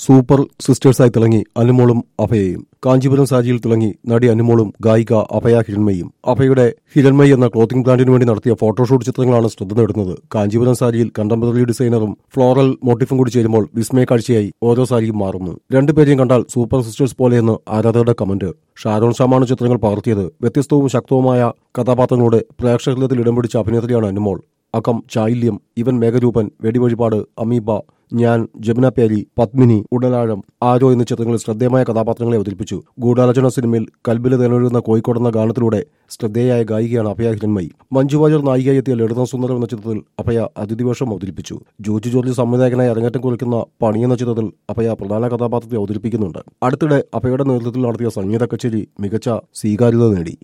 super സിസ്റ്റേഴ്സായി തിളങ്ങി അനുമോളും അഭയയും കാഞ്ചീപുരം സാജിയിൽ തിളങ്ങി നടി അനുമോളും ഗായിക അഭയ ഹിരൺമയും അഭയുടെ ഹിരൺമയി എന്ന ക്ലോത്തിംഗ് ബ്രാൻഡിന് വേണ്ടി നടത്തിയ ഫോട്ടോഷൂട്ട് ചിത്രങ്ങളാണ് ശ്രദ്ധ നേടുന്നത് കാഞ്ചീപുരം സാരിയിൽ കണ്ടംപററി ഡിസൈനറും ഫ്ലോറൽ മോട്ടിഫും കൂടി ചേരുമ്പോൾ വിസ്മയ കാഴ്ചയായി ഓരോ സാരിയും മാറുന്നു രണ്ടുപേരെയും കണ്ടാൽ സൂപ്പർ സിസ്റ്റേഴ്സ് പോലെയെന്ന് ആരാധകരുടെ കമന്റ് ഷാരോൺ ഷാമാണ് ചിത്രങ്ങൾ പകർത്തിയത് വ്യത്യസ്തവും ശക്തവുമായ കഥാപാത്രങ്ങളോട് പ്രേക്ഷകത്തിൽ ഇടം പിടിച്ച അഭിനേത്രിയാണ് അനുമോൾ അകം ചായില്യം ഇവൻ മേഘരൂപൻ വെടിവഴിപാട് അമീബ ഞാൻ ജമുന പേരി പത്മിനി ഉടലാഴം ആരോ എന്നീ ചിത്രങ്ങളിൽ ശ്രദ്ധേയമായ കഥാപാത്രങ്ങളെ അവതരിപ്പിച്ചു ഗൂഢാലോചന സിനിമയിൽ കൽബില് തേനൊഴുകുന്ന കോഴിക്കോട് എന്ന ഗാനത്തിലൂടെ ശ്രദ്ധേയായ ഗായികയാണ് അഭയ ഹിരൺമയി മഞ്ജു വാര്യർ നായികയായി എത്തിയ ലളിതം സുന്ദരം എന്ന ചിത്രത്തിൽ അഭയ അതിഥിവേഷം അവതരിപ്പിച്ചു ജോജി ജോർജ് സംവിധായകനായി അരങ്ങേറ്റം കുറിക്കുന്ന പണി എന്ന ചിത്രത്തിൽ അഭയ പ്രധാന കഥാപാത്രത്തെ അവതരിപ്പിക്കുന്നുണ്ട് അടുത്തിടെ അഭയുടെ നേതൃത്വത്തിൽ നടത്തിയ സംഗീത കച്ചേരി മികച്ച സ്വീകാര്യത നേടി